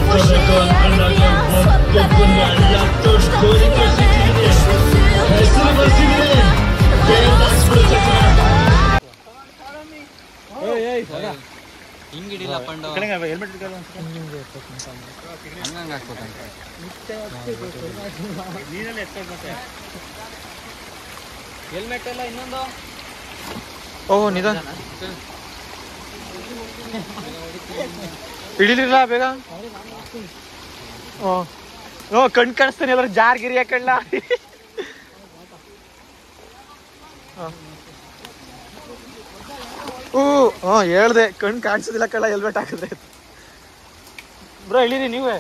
ಬದುಕಬೇಕು ಅನ್ಕೊಂಡಾಗ ಒಬ್ಬೊಬ್ಬನ ಹಳ್ಳತ್ತು ಕೋರಿಕೆ ಸಿಕ್ಕಿದೆ ಹೆಸರು ಬರ್ಸಿದ್ರೆ ಕೇಳ್ದಾಕ್ಸ್ಬಿಡುತ್ತೆ ಹಿಂಗಿಡಿಲ್ಲ ಪಂಡ ಹಂಗಂಗ್ ಹಾಕ್ಬೇಕಂತ ಹೆಲ್ಮೆಟ್ ಎಲ್ಲ ಇನ್ನೊಂದು ಓ ನಿಧಾನ ಹಿಡಿಲಿಲ್ಲ ಬೇಗ ಓ ಓ ಕಣ್ ಕಾಣಿಸ್ತಾನೆ ಎಲ್ಲರೂ ಜಾರ್ ಗಿರಿ ಹಾಕಣ್ಣ ಓ ಹ್ಞೂ ಹೇಳ್ದೆ ಕಣ್ ಕಾಣಿಸೋದಿಲ್ಲ ಕಳ್ಳ ಹೆಲ್ಮೆಟ್ ಹಾಕಿದ್ರೆ ಬ್ರೋ ಇಳಿರಿ ನೀವೇ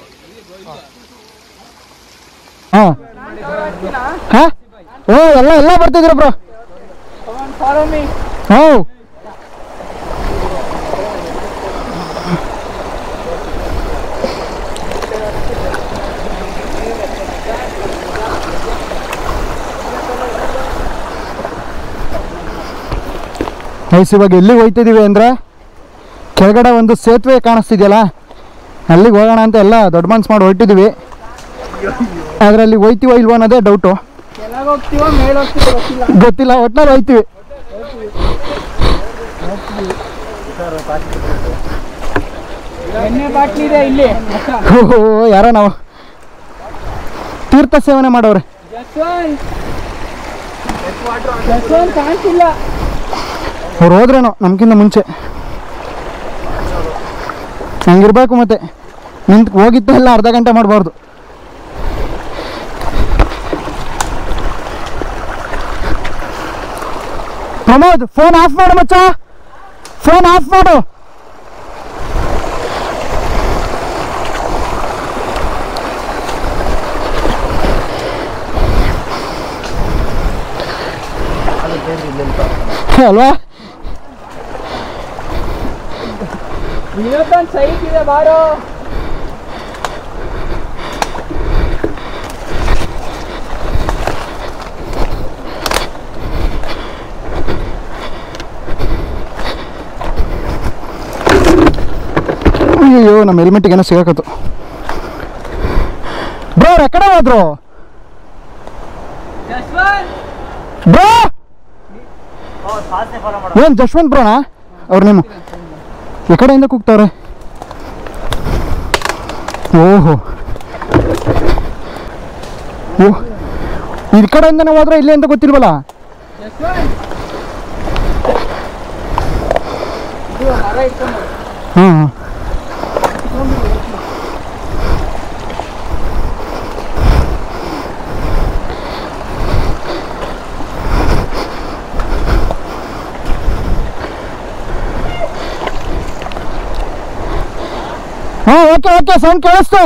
ಹಾಂ ಹಾಂ ಓ ಎಲ್ಲ ಎಲ್ಲ ಬರ್ತಿದ್ರು ಬ್ರೋ ಹ್ಞೂ ಗೈಸ್ ಇವಾಗ ಎಲ್ಲಿಗೆ ಹೋಯ್ತಿದ್ದೀವಿ ಅಂದರೆ ಕೆಳಗಡೆ ಒಂದು ಸೇತುವೆ ಕಾಣಿಸ್ತಿದೆಯಲ್ಲ ಅಲ್ಲಿಗೆ ಹೋಗೋಣ ಅಂತ ಎಲ್ಲ ದೊಡ್ಡ ಮನ್ಸು ಮಾಡಿ ಹೊರಟಿದ್ದೀವಿ ಆದರೆ ಅಲ್ಲಿ ಹೋಯ್ತೀವೋ ಇಲ್ವೋ ಅನ್ನೋದೇ ಡೌಟು ಗೊತ್ತಿಲ್ಲ ಒಟ್ನಲ್ಲಿ ಹೋಯ್ತೀವಿ ಓಹೋ ಯಾರೋ ನಾವು ತೀರ್ಥ ಸೇವನೆ ಮಾಡೋರೆ ಅವ್ರು ಹೋದ್ರೇನೋ ನಮ್ಗಿಂತ ಮುಂಚೆ ಹಂಗಿರ್ಬೇಕು ಮತ್ತೆ ನಿಂತು ಹೋಗಿತ್ತು ಎಲ್ಲ ಅರ್ಧ ಗಂಟೆ ಮಾಡಬಾರ್ದು ಪ್ರಮೋದ್ ಫೋನ್ ಆಫ್ ಮಾಡು ಮಚ್ಚ ಫೋನ್ ಆಫ್ ಮಾಡು ಅಲ್ವಾ ಅಯ್ಯೋ ನಮ್ಮ ಹೆಲ್ಮೆಟ್ಟಿಗೆ ಏನೋ ಸಿಗಾಕತ್ತು ಬ್ರೋ ಅವ್ರು ಎಕಡೆ ಹೋದ್ರು ಬ್ರೋ ಏನ್ ಜಶ್ವಂತ್ ಬ್ರೋನಾ ಅವ್ರ ನೇಮು ಈ ಕಡೆಯಿಂದ ಕೂಗ್ತಾವ್ರೆ ಓಹೋ ಓ ಈ ಕಡೆಯಿಂದನೇ ಹೋದ್ರೆ ಇಲ್ಲಿ ಅಂತ ಗೊತ್ತಿಲ್ವಲ್ಲ ಹಾಂ ಹಾಂ ಓಕೆ ಓಕೆ ಸೌಂಡ್ ಕೇಳಿಸ್ತು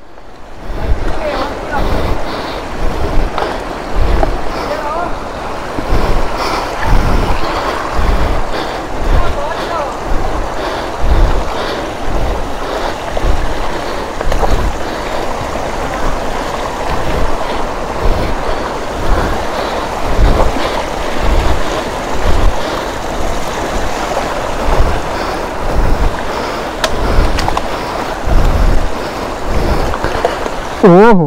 ಓಹೋ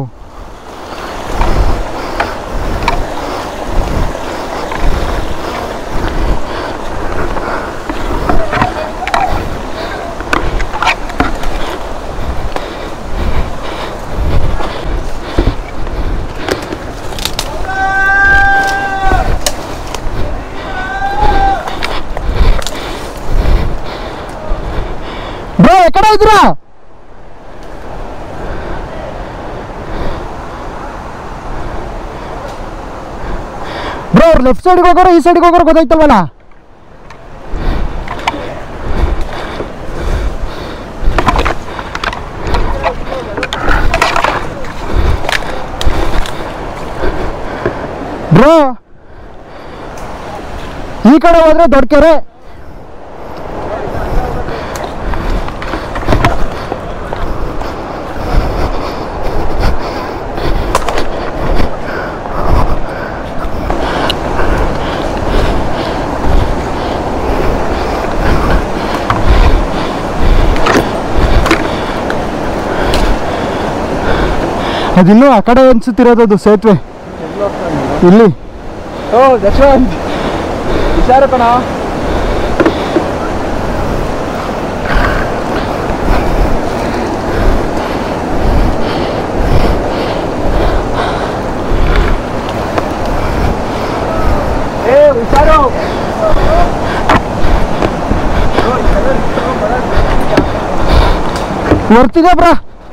ಬ್ರೋ ಎಕಡೆ ಇದ್ದೀರಾ ಬ್ರೋ ಅವ್ರು ಲೆಫ್ಟ್ ಸೈಡ್ಗೆ ಹೋಗೋರು ಈ ಸೈಡ್ಗೆ ಹೋಗೋರು ಗೊತ್ತಾಯ್ತಲ್ವಲ್ಲ ಬ್ರೋ ಈ ಕಡೆ ಹೋದ್ರೆ ದೊಡ್ಡ ಕೆರೆ ಅದಿನ್ನೂ ಆ ಕಡೆ ಅನ್ಸುತ್ತಿರೋದು ಅದು ಸೇತುವೆ ಇಲ್ಲಿ ಓ ಯಶವಂತ್ ಹುಷಾರು ಕಣ ಏ ಹುಷಾರು ಬರ್ತಿದೆ ಬ್ರಾ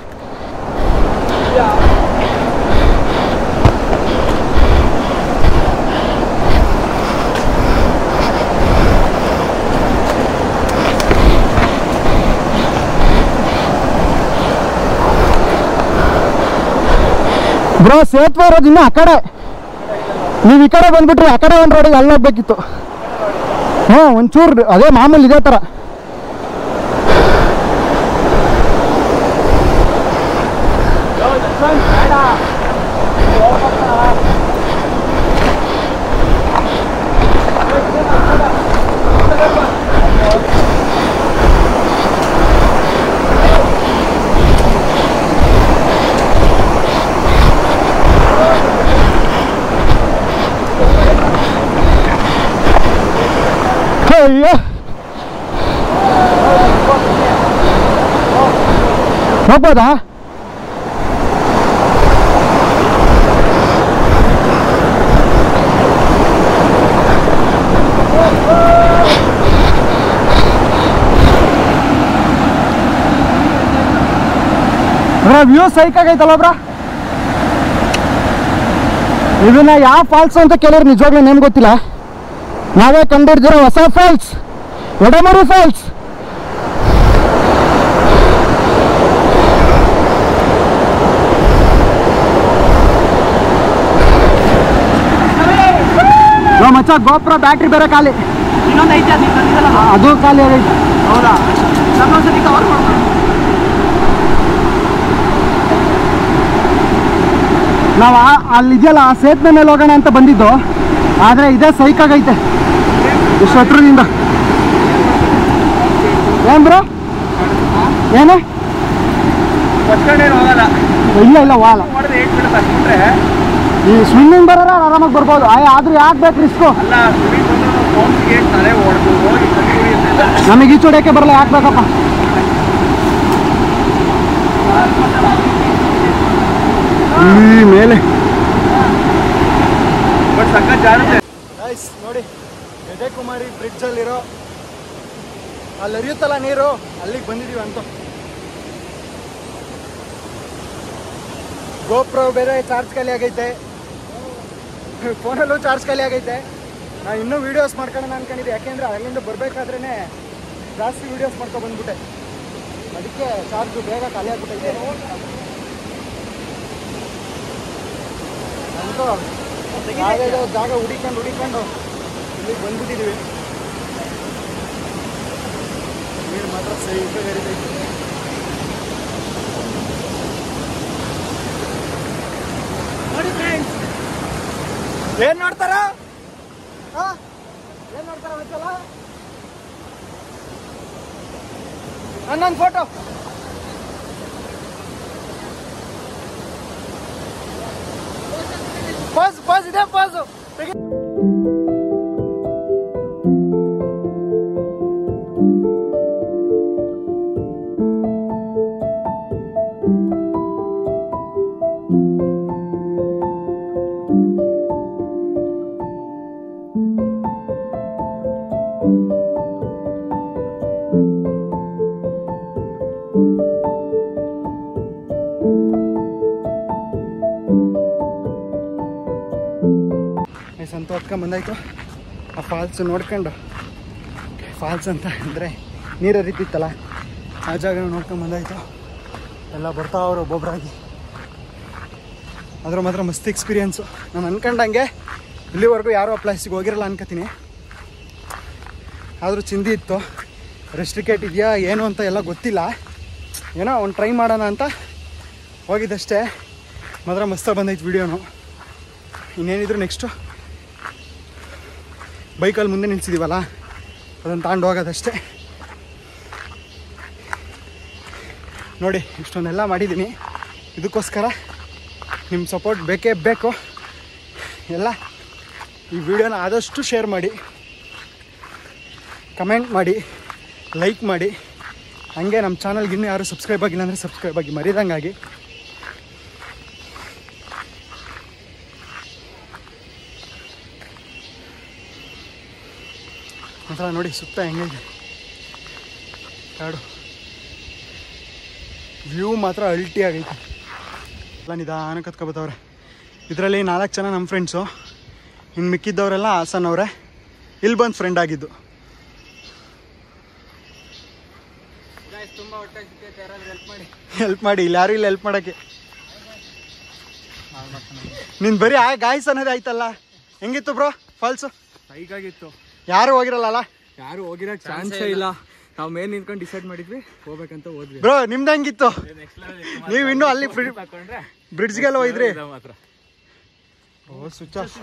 ಬ್ರೋ ಸೇತುವೆ ಇರೋದು ಇನ್ನು ಆ ಕಡೆ ನೀವು ಈ ಕಡೆ ಬಂದ್ಬಿಟ್ರಿ ಆ ಕಡೆ ಒಂದು ರೋಡಿಗೆ ಅಲ್ಲಿ ಹೋಗ್ಬೇಕಿತ್ತು ಹ್ಞೂ ಒಂಚೂರು ಅದೇ ಮಾಮೂಲಿ ಇದೇ ಥರ ಅಯ್ಯೋ ಹೋಗ್ಬೋದಾ ವ್ಯೂ ಸೈಕ್ ಆಗೈತಲ್ಲ ಬ್ರಾ ಇದನ್ನ ಯಾವ ಫಾಲ್ಸ್ ಅಂತ ಕೇಳಿದ್ರೆ ನಿಜವಾಗ್ಲೂ ನೇಮ್ ಗೊತ್ತಿಲ್ಲ ನಾವೇ ಕಂಡಿಡ್ದಿರೋ ಹೊಸ ಫಾಲ್ಸ್ ಎಡಮರು ಫಾಲ್ಸ್ ನೋ ಮಚ್ಚ ಗೋಪುರ ಬ್ಯಾಟ್ರಿ ಬೇರೆ ಖಾಲಿ ಇನ್ನೊಂದು ಐತೆ ಅದು ತಂದಿದ್ದಲ್ಲ ಅದು ಖಾಲಿ ಆಗೈತೆ ಹೌದಾ ಸತಿ ಕವರ್ ಮಾಡ್ಬೋದು ನಾವು ಅಲ್ಲಿ ಇದೆಯಲ್ಲ ಆ ಸೇತುವೆ ಮೇಲೆ ಹೋಗೋಣ ಅಂತ ಬಂದಿದ್ದು ಆದರೆ ಇದೇ ಸೈಕ್ ಆಗೈತೆ ಇಷ್ಟು ಹತ್ರದಿಂದ ಏನ್ ಬ್ರೋ ಏನು ಬಸ್ಕೊಂಡೇನು ಹೋಗಲ್ಲ ಇಲ್ಲ ಇಲ್ಲ ವಾಲ ಮಾಡಿದ್ರೆ ಏಟ್ ಬಿಡುತ್ತೆ ಅಷ್ಟ್ಬಿಟ್ರೆ ಈ ಸ್ವಿಮ್ಮಿಂಗ್ ಬರೋರ ಆರಾಮಾಗಿ ಬರ್ಬೋದು ಆಯ್ ಆದ್ರೂ ಯಾಕೆ ಬೇಕು ರಿಸ್ಕು ಅಲ್ಲ ಸ್ವಿಮ್ಮಿಂಗ್ ಬಂದ್ರು ಫೋನ್ಸ್ಗೆ ತಲೆ ಹೊಡೆದು ಹೋಗಿ ಕಟ್ಟಿ ಹೊಡಿಯುತ್ತೆ ನಮಗೆ ಈಚು ಹೊಡಿಯೋಕ್ಕೆ ಬರಲ್ಲ ಯಾಕೆ ಬೇಕಪ್ಪ ಈ ಮೇಲೆ ಬಟ್ ಸಖತ್ ಜಾರುತ್ತೆ ಗೈಸ್ ನೋಡಿ ಗಜಕುಮಾರಿ ಬ್ರಿಡ್ಜಲ್ಲಿರೋ ಅಲ್ಲಿ ಹರಿಯುತ್ತಲ್ಲ ನೀರು ಅಲ್ಲಿಗೆ ಬಂದಿದ್ದೀವಿ ಅಂತ ಗೋಪ್ರ ಬೇರೆ ಚಾರ್ಜ್ ಖಾಲಿ ಆಗೈತೆ ಫೋನಲ್ಲೂ ಚಾರ್ಜ್ ಖಾಲಿ ಆಗೈತೆ ನಾನು ಇನ್ನೂ ವೀಡಿಯೋಸ್ ಮಾಡ್ಕೊಳ್ಳೋಣ ಅನ್ಕೊಂಡಿದ್ದೆ ಯಾಕೆಂದ್ರೆ ಅಲ್ಲಿಂದ ಬರಬೇಕಾದ್ರೇ ಜಾಸ್ತಿ ವೀಡಿಯೋಸ್ ಮಾಡ್ಕೊಂಡು ಬಂದ್ಬಿಟ್ಟೆ ಅದಕ್ಕೆ ಚಾರ್ಜ್ ಬೇಗ ಖಾಲಿ ಆಗ್ಬಿಟ್ಟೈತೆ ಅಂತೂ ಯಾವುದೇ ಜಾಗ ಹುಡಿಕೊಂಡು ಹುಡಿಕೊಂಡು ಇಲ್ಲಿಗೆ ಬಂದ್ಬಿಟ್ಟಿದ್ದೀವಿ ನೀರು ಮಾತ್ರ ಸೈಕ್ ಹರಿತೈತಿ ನೋಡಿ ಫ್ರೆಂಡ್ಸ್ ಏನ್ ನೋಡ್ತಾರ ಆ? ಏನ್ ನೋಡ್ತಾರ ಗೊತ್ತಲ್ಲ ನನ್ನೊಂದು ಫೋಟೋ ಪಾಸ್ ಪಾಸ್ ಇದೆ ಪಾಸು ಸಂತ ಹೊತ್ಕೊಂಡ್ ಬಂದಾಯ್ತು ಆ ಫಾಲ್ಸ್ ನೋಡ್ಕೊಂಡು ಫಾಲ್ಸ್ ಅಂತ ಅಂದರೆ ನೀರು ಹರಿತಿತ್ತಲ್ಲ ಆ ಜಾಗ ನೋಡ್ಕೊಂಡು ಬಂದಾಯ್ತು ಎಲ್ಲ ಬರ್ತಾವ್ರು ಒಬ್ಬೊಬ್ಬರಾಗಿ ಅದ್ರ ಮಾತ್ರ ಮಸ್ತ್ ಎಕ್ಸ್ಪೀರಿಯನ್ಸು ನಾನು ಅನ್ಕೊಂಡಂಗೆ ಇಲ್ಲಿವರೆಗೂ ಯಾರೂ ಆ ಪ್ಲೇಸಿಗೆ ಹೋಗಿರಲ್ಲ ಅನ್ಕೋತೀನಿ ಆದರೂ ಚಿಂದಿ ಇತ್ತು ರೆಸ್ಟ್ರಿಕೇಟ್ ಇದೆಯಾ ಏನು ಅಂತ ಎಲ್ಲ ಗೊತ್ತಿಲ್ಲ ಏನೋ ಒಂದು ಟ್ರೈ ಮಾಡೋಣ ಅಂತ ಹೋಗಿದ್ದಷ್ಟೇ ಮಾತ್ರ ಮಸ್ತಾಗಿ ಬಂದೈತೆ ವಿಡಿಯೋನು ಇನ್ನೇನಿದ್ರು ನೆಕ್ಸ್ಟು ಬೈಕಲ್ಲಿ ಮುಂದೆ ನಿಲ್ಸಿದ್ದೀವಲ್ಲ ಅದನ್ನು ತಗೊಂಡು ಹೋಗೋದಷ್ಟೇ ನೋಡಿ ಇಷ್ಟೊಂದೆಲ್ಲ ಮಾಡಿದ್ದೀನಿ ಇದಕ್ಕೋಸ್ಕರ ನಿಮ್ಮ ಸಪೋರ್ಟ್ ಬೇಕೇ ಬೇಕು ಎಲ್ಲ ಈ ವಿಡಿಯೋನ ಆದಷ್ಟು ಶೇರ್ ಮಾಡಿ ಕಮೆಂಟ್ ಮಾಡಿ ಲೈಕ್ ಮಾಡಿ ಹಂಗೆ ನಮ್ಮ ಚಾನಲ್ಗೆ ಇನ್ನೂ ಯಾರು ಸಬ್ಸ್ಕ್ರೈಬ್ ಆಗಿಲ್ಲ ಅಂದರೆ ಸಬ್ಸ್ಕ್ರೈಬ್ ಆಗಿ ಮರಿದಂಗಾಗಿ ಒಂಥರ ನೋಡಿ ಸುತ್ತ ಹೆಂಗಿದೆ ಕಾಡು ವ್ಯೂ ಮಾತ್ರ ಅಲ್ಟಿ ಆಗೈತೆ ಎಲ್ಲ ನಿಧಾನ ಕತ್ಕೊಬತ್ತವ್ರೆ ಇದರಲ್ಲಿ ನಾಲ್ಕು ಜನ ನಮ್ಮ ಫ್ರೆಂಡ್ಸು ಇನ್ನು ಮಿಕ್ಕಿದ್ದವರೆಲ್ಲ ಹಾಸನ್ ಅವರೇ ಇಲ್ಲಿ ಬಂದು ಫ್ರೆಂಡ್ ಆಗಿದ್ದು ತುಂಬಾ ಹೊಟ್ಟೆ ಸಿಕ್ಕೈತೆ ಯಾರಾದ್ರೂ ಹೆಲ್ಪ್ ಮಾಡಿ ಹೆಲ್ಪ್ ಮಾಡಿ ಇಲ್ಲಿ ಯಾರು ಇಲ್ಲ ಹೆಲ್ಪ್ ಮಾಡೋಕ್ಕೆ ನಿನ್ ಬರೀ ಆ ಗಾಯ್ಸ್ ಅನ್ನೋದೇ ಆಯ್ತಲ್ಲ ಹೆಂಗಿತ್ತು ಬ್ರೋ ಫಾಲ್ಸು ಹೈಗಾಗಿತ್ತು ಯಾರು ಹೋಗಿರಲ್ಲ ಯಾರು ಹೋಗಿರಕ್ ಚಾನ್ಸೇ ಇಲ್ಲ ನಾವು ಮೇಲ್ ನಿಂತ್ಕೊಂಡು ಡಿಸೈಡ್ ಮಾಡಿದ್ವಿ ಹೋಗ್ಬೇಕಂತ ಹೋದ್ವಿ ಬ್ರೋ ನಿಮ್ದು ಹೆಂಗಿತ್ತು ನೀವು ಇನ್ನೂ ಅಲ್ಲಿ ತಕೊಂಡ್ರೆ ಬ್ರಿಡ್ಜ್ಗೆಲ್ಲ ಹೋಯ್ದ್ರಿ ಮಾತ್ರ ಓ ಸ್ವಿಚ್ ಆಫ್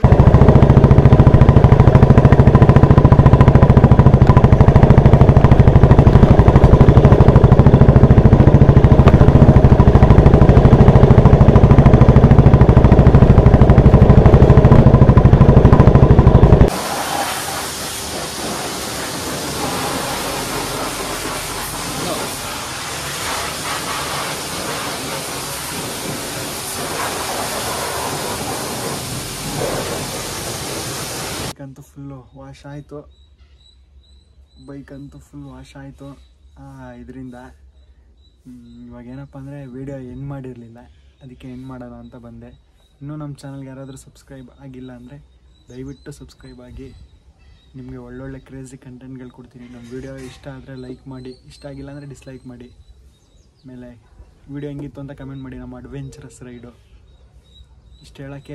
ಬೈಕ್ ಅಂತೂ ಫುಲ್ಲು ವಾಶ್ ಆಯಿತು ಬೈಕ್ ಅಂತೂ ಫುಲ್ ವಾಶ್ ಆಯಿತು ಇದರಿಂದ ಇವಾಗ ಏನಪ್ಪ ಅಂದರೆ ವೀಡಿಯೋ ಎಂಡ್ ಮಾಡಿರಲಿಲ್ಲ ಅದಕ್ಕೆ ಎಂಡ್ ಮಾಡೋಣ ಅಂತ ಬಂದೆ ಇನ್ನೂ ನಮ್ಮ ಚಾನಲ್ಗೆ ಯಾರಾದರೂ ಸಬ್ಸ್ಕ್ರೈಬ್ ಆಗಿಲ್ಲ ಅಂದರೆ ದಯವಿಟ್ಟು ಸಬ್ಸ್ಕ್ರೈಬ್ ಆಗಿ ನಿಮಗೆ ಒಳ್ಳೊಳ್ಳೆ ಕ್ರೇಜಿ ಕಂಟೆಂಟ್ಗಳು ಕೊಡ್ತೀನಿ ನಮ್ಮ ವೀಡಿಯೋ ಇಷ್ಟ ಆದರೆ ಲೈಕ್ ಮಾಡಿ ಇಷ್ಟ ಆಗಿಲ್ಲ ಅಂದರೆ ಡಿಸ್ಲೈಕ್ ಮಾಡಿ ಆಮೇಲೆ ವೀಡಿಯೋ ಹೆಂಗಿತ್ತು ಅಂತ ಕಮೆಂಟ್ ಮಾಡಿ ನಮ್ಮ ಅಡ್ವೆಂಚರಸ್ ರೈಡು ಇಷ್ಟು ಹೇಳೋಕ್ಕೆ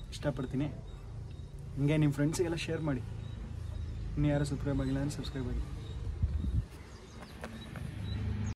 ಇಷ್ಟಪಡ್ತೀನಿ ಹಿಂಗೆ ನಿಮ್ಮ ಫ್ರೆಂಡ್ಸಿಗೆಲ್ಲ ಶೇರ್ ಮಾಡಿ ಇನ್ನು ಯಾರು ಸಬ್ಸ್ಕ್ರೈಬ್ ಆಗಿಲ್ಲ ಅಂದರೆ ಸಬ್ಸ್ಕ್ರೈಬ್ ಆಗಿ